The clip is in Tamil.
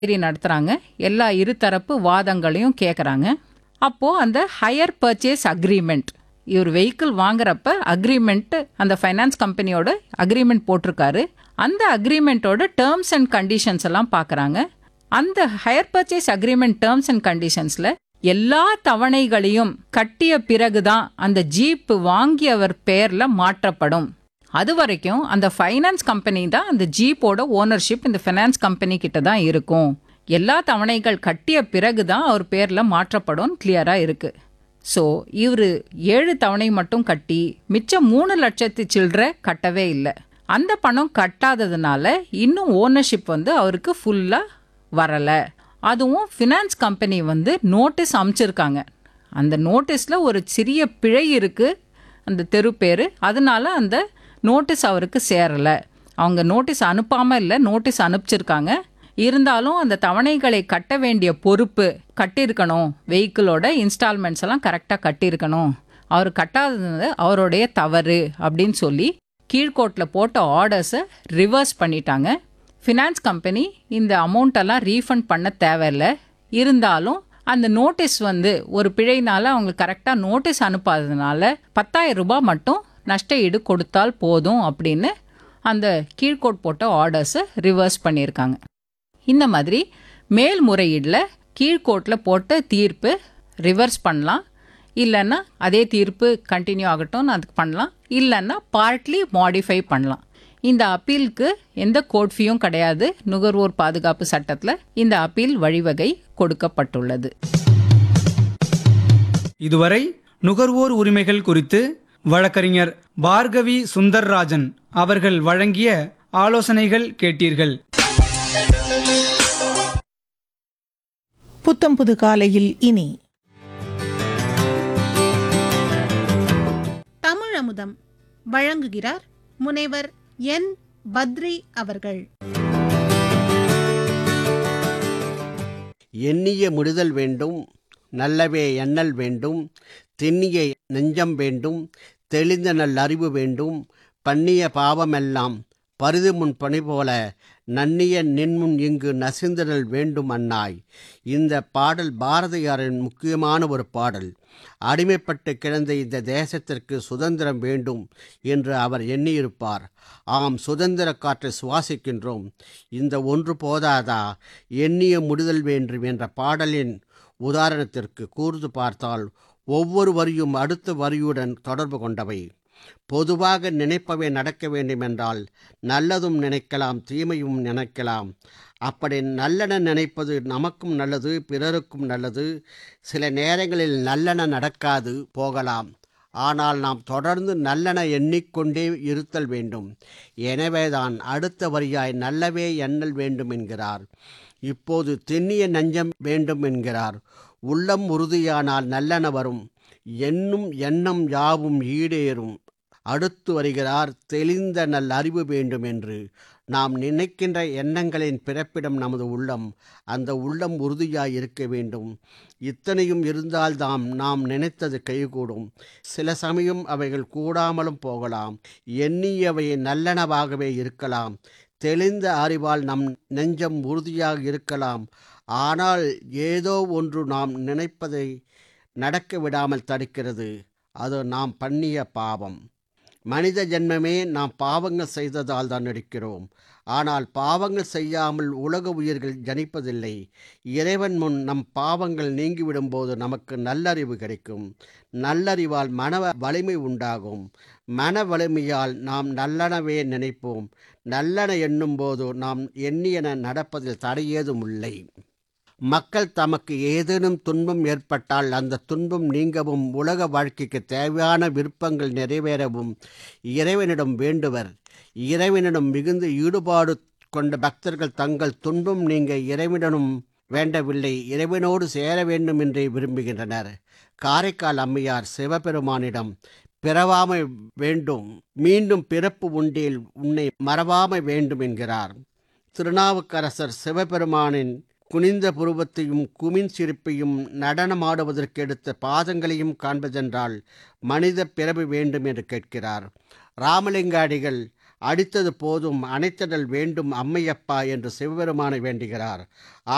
தேரி நடத்துகிறாங்க எல்லா இருதரப்பு வாதங்களையும் கேட்குறாங்க அப்போது அந்த ஹையர் பர்ச்சேஸ் அக்ரிமெண்ட் இவர் வெஹிக்கிள் வாங்குறப்ப அக்ரிமெண்ட் அந்த ஃபைனான்ஸ் கம்பெனியோட அக்ரிமெண்ட் போட்டிருக்காரு அந்த அக்ரிமெண்ட்டோட டேர்ம்ஸ் அண்ட் கண்டிஷன்ஸ் எல்லாம் பார்க்குறாங்க அந்த hire purchase agreement terms and கண்டிஷன்ஸில் எல்லா தவணைகளையும் கட்டிய பிறகுதான் அந்த ஜீப் வாங்கியவர் பெயரில் மாற்றப்படும் அது வரைக்கும் அந்த ஃபைனான்ஸ் கம்பெனி தான் அந்த ஜீப்போட ஓனர்ஷிப் இந்த ஃபைனான்ஸ் கம்பெனி கிட்ட தான் இருக்கும் எல்லா தவணைகள் கட்டிய பிறகு தான் அவர் பேரில் மாற்றப்படும் கிளியராக இருக்குது ஸோ இவர் ஏழு தவணை மட்டும் கட்டி மிச்சம் மூணு லட்சத்து சில்லற கட்டவே இல்லை அந்த பணம் கட்டாததுனால இன்னும் ஓனர்ஷிப் வந்து அவருக்கு ஃபுல்லாக வரலை அதுவும் ஃபினான்ஸ் கம்பெனி வந்து நோட்டீஸ் அமுச்சிருக்காங்க அந்த நோட்டீஸில் ஒரு சிறிய பிழை இருக்குது அந்த தெரு பேர் அதனால அந்த நோட்டீஸ் அவருக்கு சேரலை அவங்க நோட்டீஸ் அனுப்பாமல் இல்லை நோட்டீஸ் அனுப்பிச்சிருக்காங்க இருந்தாலும் அந்த தவணைகளை கட்ட வேண்டிய பொறுப்பு கட்டியிருக்கணும் வெஹிக்கிளோட இன்ஸ்டால்மெண்ட்ஸ் எல்லாம் கரெக்டாக கட்டியிருக்கணும் அவர் கட்டாதது அவருடைய தவறு அப்படின்னு சொல்லி கீழ்கோர்ட்டில் போட்ட ஆர்டர்ஸை ரிவர்ஸ் பண்ணிட்டாங்க ஃபினான்ஸ் கம்பெனி இந்த அமௌண்ட்டெல்லாம் ரீஃபண்ட் பண்ண தேவையில்லை இருந்தாலும் அந்த நோட்டீஸ் வந்து ஒரு பிழைனால அவங்க கரெக்டாக நோட்டீஸ் அனுப்பாததுனால பத்தாயிரம் ரூபாய் மட்டும் நஷ்ட ஈடு கொடுத்தால் போதும் அப்படின்னு அந்த கீழ்கோர்ட் போட்ட ஆர்டர்ஸை ரிவர்ஸ் பண்ணியிருக்காங்க இந்த மாதிரி மேல்முறையீடில் கீழ்கோர்ட்டில் போட்ட தீர்ப்பு ரிவர்ஸ் பண்ணலாம் இல்லைன்னா அதே தீர்ப்பு கண்டினியூ ஆகட்டும்னு அதுக்கு பண்ணலாம் இல்லைன்னா பார்ட்லி மாடிஃபை பண்ணலாம் இந்த அப்பீலுக்கு எந்த கோர்ட் ஃபீயும் கிடையாது நுகர்வோர் பாதுகாப்பு சட்டத்தில் இந்த அப்பீல் வழிவகை கொடுக்கப்பட்டுள்ளது இதுவரை நுகர்வோர் உரிமைகள் குறித்து வழக்கறிஞர் பார்கவி சுந்தர்ராஜன் அவர்கள் வழங்கிய ஆலோசனைகள் கேட்டீர்கள் புத்தம் புது காலையில் இனி தமிழ் அமுதம் வழங்குகிறார் முனைவர் என் பத்ரி அவர்கள் எண்ணிய முடிதல் வேண்டும் நல்லவே எண்ணல் வேண்டும் திண்ணிய நெஞ்சம் வேண்டும் தெளிந்த நல்லறிவு வேண்டும் பண்ணிய பாவமெல்லாம் பரிது முன் பணி போல நன்னிய நின்முன் இங்கு நசிந்திடல் வேண்டும் அன்னாய் இந்த பாடல் பாரதியாரின் முக்கியமான ஒரு பாடல் அடிமைப்பட்டு கிடந்த இந்த தேசத்திற்கு சுதந்திரம் வேண்டும் என்று அவர் எண்ணியிருப்பார் ஆம் சுதந்திர காற்றை சுவாசிக்கின்றோம் இந்த ஒன்று போதாதா எண்ணிய முடிதல் வேண்டும் என்ற பாடலின் உதாரணத்திற்கு கூர்ந்து பார்த்தால் ஒவ்வொரு வரியும் அடுத்த வரியுடன் தொடர்பு கொண்டவை பொதுவாக நினைப்பவை நடக்க வேண்டுமென்றால் நல்லதும் நினைக்கலாம் தீமையும் நினைக்கலாம் அப்படி நல்லன நினைப்பது நமக்கும் நல்லது பிறருக்கும் நல்லது சில நேரங்களில் நல்லன நடக்காது போகலாம் ஆனால் நாம் தொடர்ந்து நல்லன எண்ணிக்கொண்டே இருத்தல் வேண்டும் எனவேதான் அடுத்த வரியாய் நல்லவே எண்ணல் வேண்டும் என்கிறார் இப்போது தென்னிய நஞ்சம் வேண்டும் என்கிறார் உள்ளம் உறுதியானால் நல்லன வரும் எண்ணும் எண்ணம் யாவும் ஈடேறும் அடுத்து வருகிறார் தெளிந்த நல் அறிவு வேண்டும் என்று நாம் நினைக்கின்ற எண்ணங்களின் பிறப்பிடம் நமது உள்ளம் அந்த உள்ளம் உறுதியாய் இருக்க வேண்டும் இத்தனையும் இருந்தால்தாம் நாம் நினைத்தது கைகூடும் சில சமயம் அவைகள் கூடாமலும் போகலாம் எண்ணியவை நல்லனவாகவே இருக்கலாம் தெளிந்த அறிவால் நம் நெஞ்சம் உறுதியாக இருக்கலாம் ஆனால் ஏதோ ஒன்று நாம் நினைப்பதை நடக்க விடாமல் தடுக்கிறது அது நாம் பண்ணிய பாவம் மனித ஜென்மமே நாம் பாவங்கள் செய்ததால் தான் நடிக்கிறோம் ஆனால் பாவங்கள் செய்யாமல் உலக உயிர்கள் ஜனிப்பதில்லை இறைவன் முன் நம் பாவங்கள் நீங்கிவிடும்போது நமக்கு நல்லறிவு கிடைக்கும் நல்லறிவால் மன வலிமை உண்டாகும் மன வலிமையால் நாம் நல்லனவே நினைப்போம் நல்லன எண்ணும்போது நாம் எண்ணியன நடப்பதில் தடையேதும் இல்லை மக்கள் தமக்கு ஏதேனும் துன்பம் ஏற்பட்டால் அந்த துன்பம் நீங்கவும் உலக வாழ்க்கைக்கு தேவையான விருப்பங்கள் நிறைவேறவும் இறைவனிடம் வேண்டுவர் இறைவனிடம் மிகுந்த ஈடுபாடு கொண்ட பக்தர்கள் தங்கள் துன்பம் நீங்க இறைவனிடம் வேண்டவில்லை இறைவனோடு சேர வேண்டும் என்றே விரும்புகின்றனர் காரைக்கால் அம்மையார் சிவபெருமானிடம் பிறவாமை வேண்டும் மீண்டும் பிறப்பு உண்டேல் உன்னை மறவாமை வேண்டும் என்கிறார் திருநாவுக்கரசர் சிவபெருமானின் குனிந்த புருவத்தையும் குமின் சிரிப்பையும் நடனமாடுவதற்கு எடுத்த பாதங்களையும் காண்பதென்றால் மனித பிறவி வேண்டும் என்று கேட்கிறார் ராமலிங்காடிகள் அடித்தது போதும் அணைத்தடல் வேண்டும் அம்மையப்பா என்று சிவபெருமானை வேண்டுகிறார்